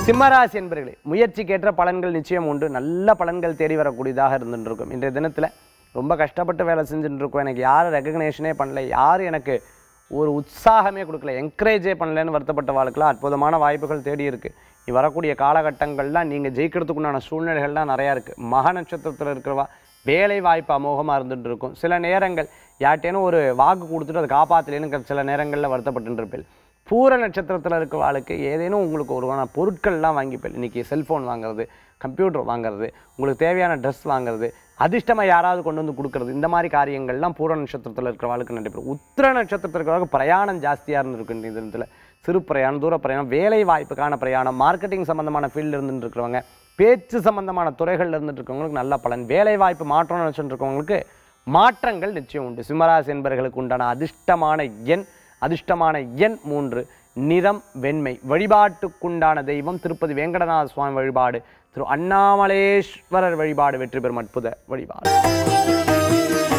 சிம்மராசி என்பர்களே முயற்சிக்கேற்ற பலன்கள் நிச்சயம் உண்டு நல்ல பலன்கள் தேடி வரக்கூடியதாக இருந்துட்டு இருக்கும் இன்றைய தினத்தில் ரொம்ப கஷ்டப்பட்டு வேலை செஞ்சுட்டு இருக்கோம் எனக்கு யாரும் ரெகக்னேஷனே பண்ணல யாரும் எனக்கு ஒரு உற்சாகமே கொடுக்கல என்கரேஜே பண்ணலன்னு வருத்தப்பட்ட வாழ்க்கைலாம் அற்புதமான வாய்ப்புகள் தேடி இருக்கு நீ வரக்கூடிய காலகட்டங்கள்லாம் நீங்கள் ஜெயிக்கிறதுக்குண்டான சூழ்நிலைகள்லாம் நிறையா இருக்குது மக நட்சத்திரத்தில் இருக்கிறவா வேலை வாய்ப்பு அமோகமாக இருந்துட்டு இருக்கும் சில நேரங்கள் யார்ட்டேனும் ஒரு வாக்கு கொடுத்துட்டு அதை காப்பாற்றலேன்னு சில நேரங்களில் வருத்தப்பட்டு இருப்பேன் பூர நட்சத்திரத்தில் இருக்கிறவாளுக்கு ஏதேனும் உங்களுக்கு ஒருவான பொருட்கள்லாம் வாங்கிப்பேன் இன்றைக்கி செல்ஃபோன் வாங்குறது கம்ப்யூட்டர் வாங்குறது உங்களுக்கு தேவையான ட்ரெஸ் வாங்குறது அதிர்ஷ்டமாக யாராவது கொண்டு வந்து கொடுக்குறது இந்த மாதிரி காரியங்கள்லாம் பூர நட்சத்திரத்தில் இருக்கிறவாளுக்கு நடைபெறும் உத்திர நட்சத்திரத்தில் இருக்கிறவங்களுக்கு பிரயாணம் ஜாஸ்தியாக இருந்திருக்கு இந்த தினத்தில் சிறு பிரயாணம் தூர பிரயாணம் வேலை வாய்ப்புக்கான பிரயாணம் மார்க்கெட்டிங் சம்மந்தமான ஃபீல்டில் இருந்துட்டு இருக்கிறவங்க பேச்சு சம்பந்தமான துறைகளில் இருந்துட்டு இருக்கவங்களுக்கு நல்ல பலன் வேலை வாய்ப்பு மாற்றம்னு நினச்சிட்டு இருக்கவங்களுக்கு மாற்றங்கள் நிச்சயம் உண்டு சிம்மராசி என்பர்களுக்கு உண்டான அதிர்ஷ்டமான எண் அதிர்ஷ்டமான எண் மூன்று நிறம் வெண்மை வழிபாட்டுக்குண்டான தெய்வம் திருப்பதி வேங்கடநாத சுவாமி வழிபாடு திரு அண்ணாமலேஸ்வரர் வழிபாடு வெற்றி பெறும் அற்புத வழிபாடு